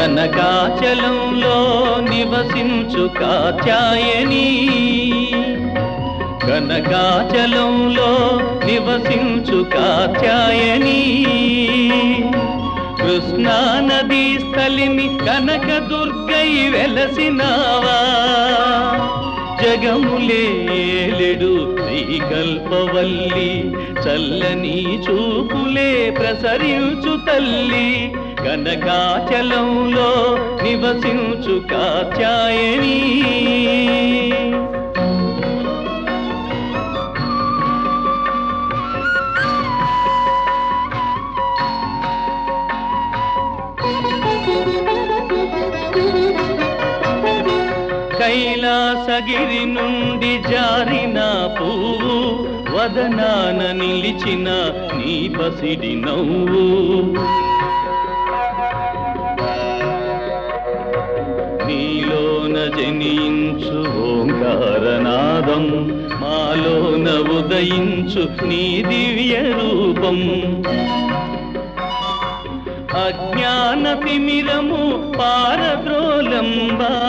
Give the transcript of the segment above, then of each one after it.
కనకాచలంలో నివసించు కాత్యాయని కనకాచలంలో నివసించు కాత్యాయని కృష్ణా నదీ స్థలిని కనక దుర్గై వెలసినావా జగములే ఏలెడు శ్రీకల్పవల్లి చల్లని చూపులే ప్రసరించు తల్లి కనకాచలంలో నివసించు కాత్యాయని కైలాసగిరి నుండి జారిన పువ్వు వదనాన నిలిచిన నీ పసిడి నవ్వు నీలోన జనించు ఓంకారనాదం మాలోన ఉదయించు నీ దివ్య రూపం అజ్ఞాన తిమిరము పారద్రోలంబా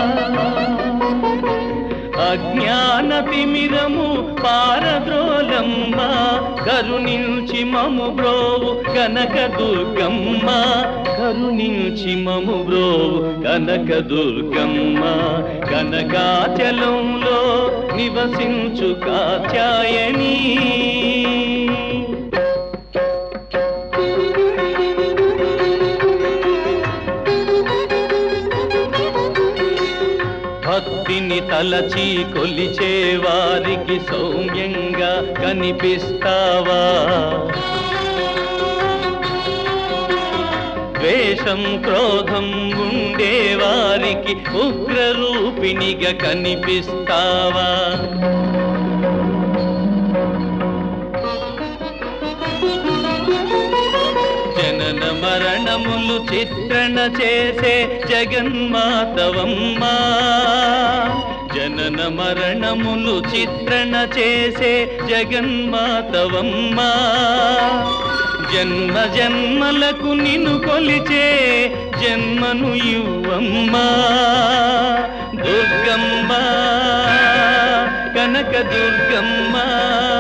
అజ్ఞాన తిమిరము పారద్రోలమ్మ కరుణించి మము బ్రోవు కనక దుర్గమ్మ కరుణించి మము బ్రోవు కనక దుర్గమ్మ కనకాచలంలో నివసించు కాత్యాయని భక్తిని తలచి కొలిచే వారికి సౌమ్యంగా కనిపిస్తావా ద్వేషం క్రోధం ఉండే వారికి ఉగ్రరూపిణిగా కనిపిస్తావా జనన మరణములు చిత్రణ చేసే జగన్మాతవమ్మా జనన మరణములు చిత్రణ చేసే జగన్మాతవమ్మా జన్మ జన్మలకు నిన్ను కొలిచే జన్మను ఇవ్వమ్మా దుర్గమ్మ కనక దుర్గమ్మ